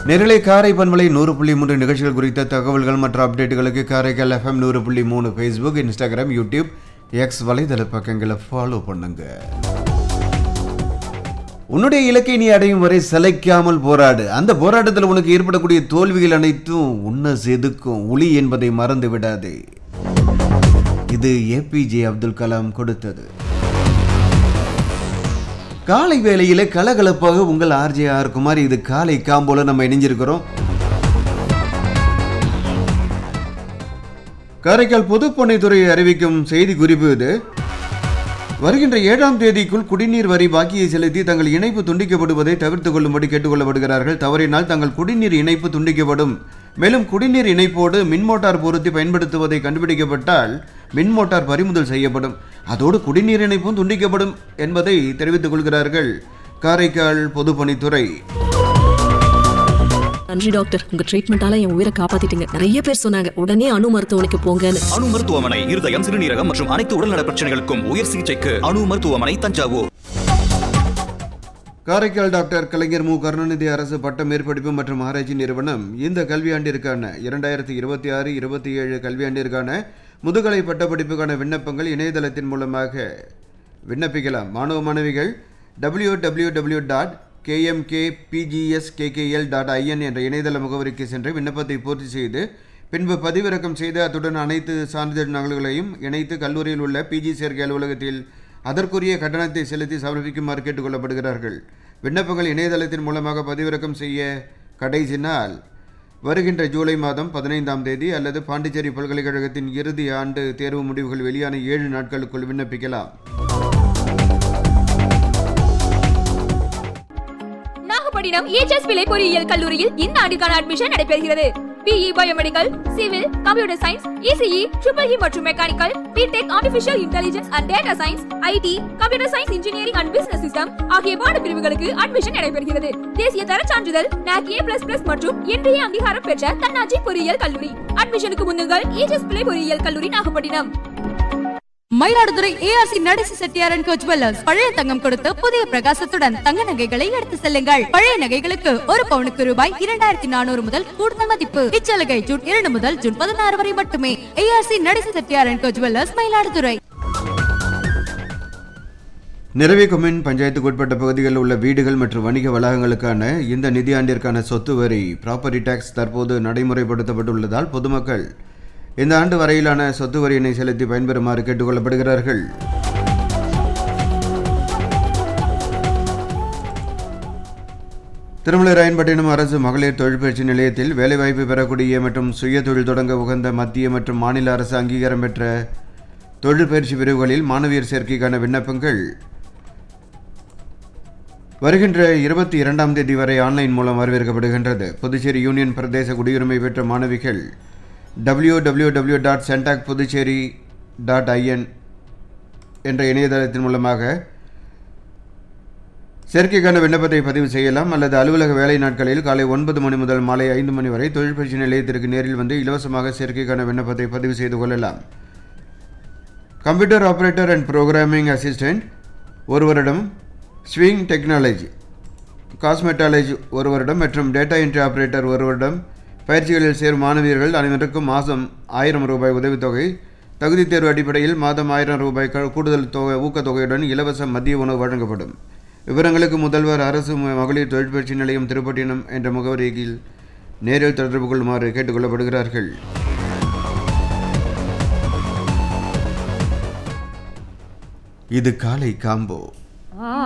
நேரலை காரை பண்பலை நூறு புள்ளி மூன்று நிகழ்ச்சிகள் குறித்த தகவல்கள் மற்றும் அப்டேட்டுகளுக்கு காரைக்கால் எஃப்எம் நூறு புள்ளி மூணு ஃபேஸ்புக் இன்ஸ்டாகிராம் யூடியூப் எக்ஸ் வலைதள பக்கங்களை ஃபாலோ பண்ணுங்க உன்னுடைய இலக்கை நீ அடையும் வரை சளைக்காமல் போராடு அந்த போராட்டத்தில் உனக்கு ஏற்படக்கூடிய தோல்விகள் அனைத்தும் உன்னை செதுக்கும் ஒளி என்பதை மறந்து விடாதே இது ஏபிஜே அப்துல் கலாம் கொடுத்தது காலை வேளையில கலகலப்பாக உங்கள் ஆர்ஜேஆர் குமார் இது காலை காம்போல நம்ம இணைஞ்சிருக்கிறோம் காரைக்கால் பொதுப்பணித்துறை அறிவிக்கும் செய்தி குறிப்பு இது வருகின்ற ஏழாம் தேதிக்குள் குடிநீர் வரி பாக்கியை செலுத்தி தங்கள் இணைப்பு துண்டிக்கப்படுவதை தவிர்த்துக் கொள்ளும்படி கேட்டுக்கொள்ளப்படுகிறார்கள் தவறினால் தங்கள் குடிநீர் இணைப்பு துண்டிக்கப்படும் மேலும் குடிநீர் இணைப்போடு மின் மோட்டார் பொருத்தி பயன்படுத்துவதை கண்டுபிடிக்கப்பட்டால் மின் மோட்டார் பறிமுதல் செய்யப்படும் அதோடு குடிநீர் இணைப்பும் துண்டிக்கப்படும் என்பதை தெரிவித்துக் கொள்கிறார்கள் காரைக்கால் பொதுப்பணித்துறை நன்றி டாக்டர் உங்க ட்ரீட்மெண்டால என் உயிரை காப்பாத்திட்டீங்க நிறைய பேர் சொன்னாங்க உடனே அணு மருத்துவமனைக்கு போங்கன்னு அணு மருத்துவமனை இருதயம் சிறுநீரகம் மற்றும் அனைத்து உடல்நல பிரச்சனைகளுக்கும் உயர் சிகிச்சைக்கு அணு மருத்துவமனை தஞ்சாவூர் காரைக்கால் டாக்டர் கலைஞர் மு கருணாநிதி அரசு பட்ட மேற்படிப்பு மற்றும் ஆராய்ச்சி நிறுவனம் இந்த கல்வியாண்டிற்கான இரண்டாயிரத்தி இருபத்தி ஆறு இருபத்தி ஏழு கல்வியாண்டிற்கான முதுகலை பட்டப்படிப்புக்கான விண்ணப்பங்கள் இணையதளத்தின் மூலமாக விண்ணப்பிக்கலாம் மாணவ மாணவிகள் W W W dot KMK PGSKKL dot IN என்ற இணையதள முகவரிக்கு சென்று விண்ணப்பத்தை பூர்த்தி செய்து பின்பு பதிவிறக்கம் செய்து அத்துடன் அனைத்து சான்றிதழ் நகல்களையும் இணைத்து கல்லூரியில் உள்ள பிஜி சேர்க்கை அலுவலகத்தில் அதற்குரிய கட்டணத்தை செலுத்தி சமர்ப்பிக்குமாறு கேட்டுக்கொள்ளப்படுகிறார்கள் விண்ணப்பங்கள் இணையதளத்தின் மூலமாக பதிவிறக்கம் செய்ய கடைசி நாள் வருகின்ற ஜூலை மாதம் பதினைந்தாம் தேதி அல்லது பாண்டிச்சேரி பல்கலைக்கழகத்தின் இறுதி ஆண்டு தேர்வு முடிவுகள் வெளியான ஏழு நாட்களுக்குள் விண்ணப்பிக்கலாம் நாகப்பட்டினம் ஏஜஸ் பிள்ளை பொறியியல் கல்லூரியில் இந்த ஆண்டுக்கான அட்மிஷன் நடைபெறுகிறது BE biomedical civil computer science ECE triple E மற்றும் mechanical BTech artificial intelligence and data science IT computer science engineering and business system ஆகிய பாடப்பிரிவுகளுக்கு அட்மிஷன் நடைபெறுகிறது தேசிய தர சான்றிதழ் NAC A++ மற்றும் இன்றைய அங்கீகாரம் பெற்ற தன்னாட்சி பொறியியல் கல்லூரி அட்மிஷனுக்கு முன்னுங்கள் ஏஜஸ் பிள்ளை பொறியியல் கல்லூரி நாகப்பட்டினம் மயிலாடுதுறை ஏஆர்சி நடேசி செட்டியாரன் கோ ஜுவல்லர்ஸ் பழைய தங்கம் கொடுத்து புதிய பிரகாசத்துடன் தங்க நகைகளை எடுத்து செல்லுங்கள் பழைய நகைகளுக்கு ஒரு பவுனுக்கு ரூபாய் இரண்டாயிரத்தி நானூறு முதல் கூடுதல் மதிப்பு இச்சலுகை ஜூன் இரண்டு முதல் ஜூன் பதினாறு வரை மட்டுமே ஏஆர்சி நடேசி செட்டியாரன் கோ ஜுவல்லர்ஸ் மயிலாடுதுறை நிறவே கொம்மின் பஞ்சாயத்துக்கு உட்பட்ட பகுதிகளில் உள்ள வீடுகள் மற்றும் வணிக வளாகங்களுக்கான இந்த நிதியாண்டிற்கான சொத்து வரி ப்ராப்பர்ட்டி டேக்ஸ் தற்போது நடைமுறைப்படுத்தப்பட்டுள்ளதால் பொதுமக்கள் இந்த ஆண்டு வரையிலான சொத்து வரியினை செலுத்தி பயன்பெறுமாறு கேட்டுக்கொள்ளப்படுகிறார்கள் திருமலை ராயன்பட்டினம் அரசு மகளிர் தொழிற்பயிற்சி நிலையத்தில் வேலைவாய்ப்பு பெறக்கூடிய மற்றும் சுய தொழில் தொடங்க உகந்த மத்திய மற்றும் மாநில அரசு அங்கீகாரம் பெற்ற தொழிற்பயிற்சி பிரிவுகளில் மாணவியர் சேர்க்கைக்கான விண்ணப்பங்கள் வருகின்ற இருபத்தி இரண்டாம் தேதி வரை ஆன்லைன் மூலம் வரவேற்கப்படுகின்றது புதுச்சேரி யூனியன் பிரதேச குடியுரிமை பெற்ற மாணவிகள் W W W dot CENTAC Puducherry dot IN என்ற இணையதளத்தின் மூலமாக சேர்க்கைக்கான விண்ணப்பத்தை பதிவு செய்யலாம் அல்லது அலுவலக வேலை நாட்களில் காலை ஒன்பது மணி முதல் மாலை ஐந்து மணி வரை தொழிற்பயிற்சி நிலையத்திற்கு நேரில் வந்து இலவசமாக சேர்க்கைக்கான விண்ணப்பத்தை பதிவு செய்து கொள்ளலாம் computer operator and programming assistant ஒரு வருடம் ஸ்விங் டெக்னாலஜி காஸ்மெட்டாலஜி ஒரு வருடம் மற்றும் டேட்டா என்ட்ரி ஆபரேட்டர் ஒரு வருடம் பயிற்சிகளில் சேரும் மாணவியர்கள் அனைவருக்கும் மாதம் ஆயிரம் ரூபாய் உதவித்தொகை தகுதி தேர்வு அடிப்படையில் மாதம் ஆயிரம் ரூபாய் க- கூடுதல் தொகை ஊக்கத்தொகையுடன் இலவச மதிய உணவு வழங்கப்படும் விவரங்களுக்கு முதல்வர் அரசு ம- மகளிர் தொழிற்பயிற்சி நிலையம் திருப்பட்டினம் என்ற முகவரியில் நேரில் தொடர்பு கொள்ளுமாறு கேட்டுக்கொள்ளப்படுகிறார்கள் இது காலை காம்போ